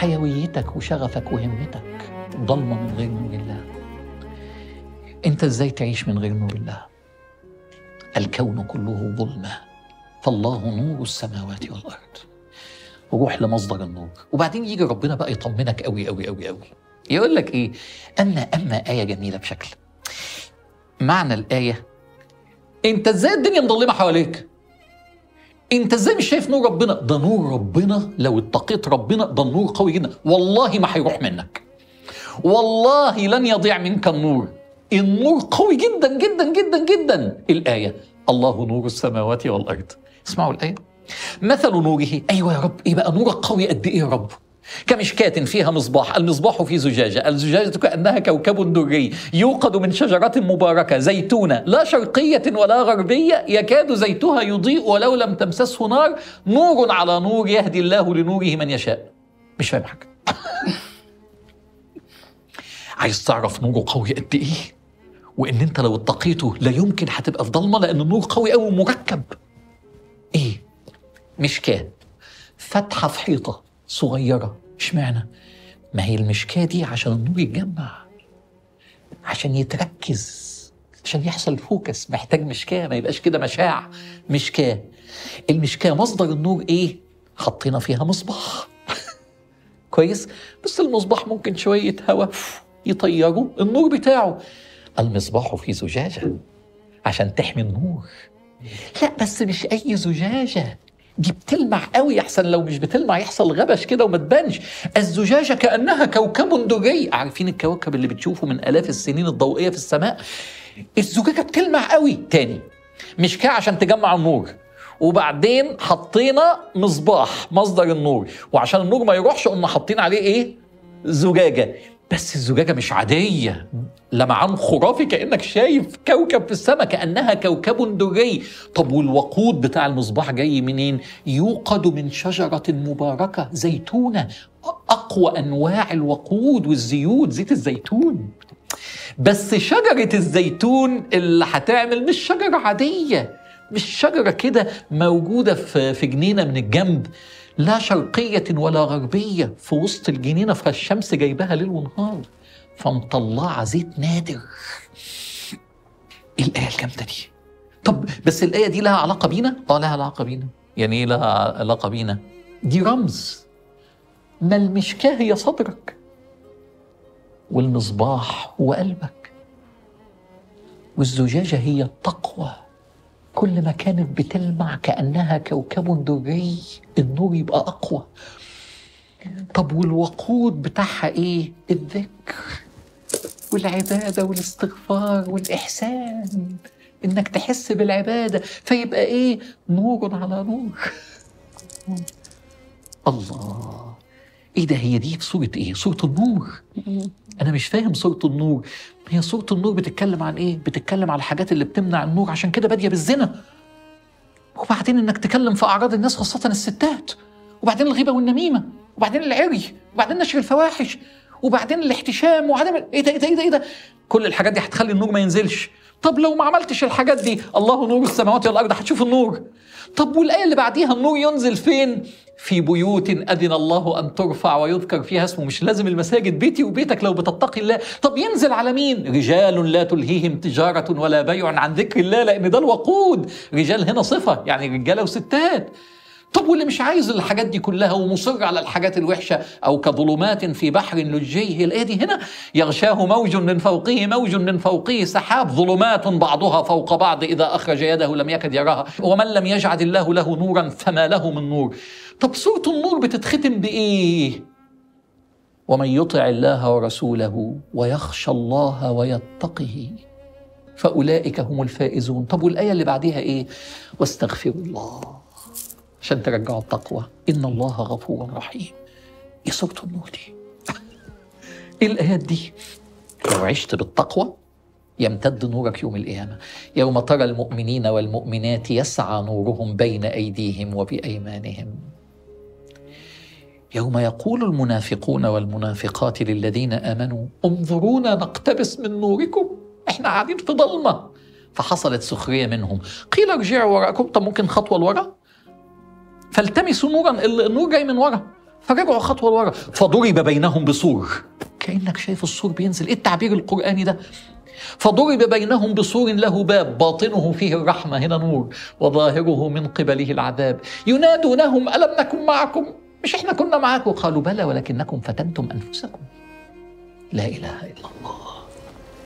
حيويتك وشغفك وهمتك ضلمة من غير نور الله انت ازاي تعيش من غير نور الله الكون كله ظلمة فالله نور السماوات والأرض روح لمصدر النور وبعدين يجي ربنا بقى يطمنك قوي قوي قوي قوي يقول لك ايه اما اما آية جميلة بشكل معنى الآية انت ازاي الدنيا مظلمة حواليك انت ازاي مش شايف نور ربنا ده نور ربنا لو اتقيت ربنا ده النور قوي جدا والله ما هيروح منك والله لن يضيع منك النور النور قوي جدا جدا جدا جدا الآية الله نور السماوات والأرض اسمعوا الآية مثل نوره أيوة يا رب إيه بقى نورك قوي قد إيه يا رب كمشكاة فيها مصباح المصباح في زجاجة الزجاجة كأنها كوكب دري يوقد من شجرة مباركة زيتونة لا شرقية ولا غربية يكاد زيتها يضيء ولو لم تمسسه نار نور على نور يهدي الله لنوره من يشاء مش فاهم حاجة عايز تعرف نوره قوي قد ايه وان انت لو اتقيته لا يمكن هتبقى في ضلمه لان النور قوي قوي ومركب ايه مشكاه فتحه في حيطه صغيره اشمعنى ما هي المشكاه دي عشان النور يتجمع عشان يتركز عشان يحصل فوكس محتاج مشكاه ما يبقاش كده مشاع مشكاه المشكاه مصدر النور ايه حطينا فيها مصباح كويس بس المصباح ممكن شويه هواء يطيروا النور بتاعه المصباح في زجاجة عشان تحمي النور لا بس مش أي زجاجة دي بتلمع قوي احسن لو مش بتلمع يحصل غبش كده وما تبانش الزجاجة كأنها كوكب دري عارفين الكوكب اللي بتشوفه من آلاف السنين الضوئية في السماء الزجاجة بتلمع قوي تاني مش كده عشان تجمع النور وبعدين حطينا مصباح مصدر النور وعشان النور ما يروحش قمنا حاطين عليه ايه زجاجة بس الزجاجة مش عادية لمعان خرافي كأنك شايف كوكب في السماء كأنها كوكب دري طب والوقود بتاع المصباح جاي منين يوقد من شجرة مباركة زيتونة أقوى أنواع الوقود والزيوت زيت الزيتون بس شجرة الزيتون اللي هتعمل مش شجرة عادية مش شجرة كده موجودة في جنينة من الجنب لا شرقية ولا غربية في وسط الجنينة فالشمس جايبها ليل ونهار فمطلعة زيت نادر ايه الآية الجامدة دي طب بس الآية دي لها علاقة بينا؟ اه لها علاقة بينا يعني ايه لها علاقة بينا؟ دي رمز ما المشكاة هي صدرك والمصباح هو قلبك والزجاجة هي التقوى كل ما كانت بتلمع كأنها كوكب دري النور يبقى أقوى طب والوقود بتاعها إيه؟ الذكر والعبادة والاستغفار والإحسان إنك تحس بالعبادة فيبقى إيه؟ نور على نور الله ايه ده هي دي في سورة ايه؟ سورة النور انا مش فاهم سورة النور هي سورة النور بتتكلم عن ايه؟ بتتكلم على الحاجات اللي بتمنع النور عشان كده بادية بالزنا وبعدين انك تكلم في اعراض الناس خاصة الستات وبعدين الغيبة والنميمة وبعدين العري وبعدين نشر الفواحش وبعدين الاحتشام وعدم ايه ده ايه ده ايه ده, إيه ده؟ كل الحاجات دي هتخلي النور ما ينزلش طب لو ما عملتش الحاجات دي الله نور السماوات والارض هتشوف النور طب والايه اللي بعديها النور ينزل فين في بيوت اذن الله ان ترفع ويذكر فيها اسمه مش لازم المساجد بيتي وبيتك لو بتتقي الله طب ينزل على مين رجال لا تلهيهم تجاره ولا بيع عن ذكر الله لان ده الوقود رجال هنا صفه يعني رجاله وستات طب واللي مش عايز الحاجات دي كلها ومصر على الحاجات الوحشة أو كظلمات في بحر لجي هي الآية دي هنا يغشاه موج من فوقه موج من فوقه سحاب ظلمات بعضها فوق بعض إذا أخرج يده لم يكد يراها ومن لم يجعل الله له نورا فما له من نور طب سورة النور بتتختم بإيه ومن يطع الله ورسوله ويخشى الله ويتقه فأولئك هم الفائزون طب والآية اللي بعدها إيه واستغفروا الله عشان ترجعوا التقوى إن الله غفور رحيم إيه سورة النور دي إيه الآيات دي لو عشت بالتقوى يمتد نورك يوم القيامة يوم ترى المؤمنين والمؤمنات يسعى نورهم بين أيديهم وبأيمانهم يوم يقول المنافقون والمنافقات للذين آمنوا انظرونا نقتبس من نوركم احنا قاعدين في ضلمة فحصلت سخرية منهم قيل ارجعوا وراءكم طب ممكن خطوة لورا فالتمسوا نورا النور جاي من ورا فرجعوا خطوه لورا فضرب بينهم بسور كانك شايف السور بينزل ايه التعبير القراني ده فضرب بينهم بسور له باب باطنه فيه الرحمه هنا نور وظاهره من قبله العذاب ينادونهم الم نكن معكم مش احنا كنا معاكم قالوا بلى ولكنكم فتنتم انفسكم لا اله الا الله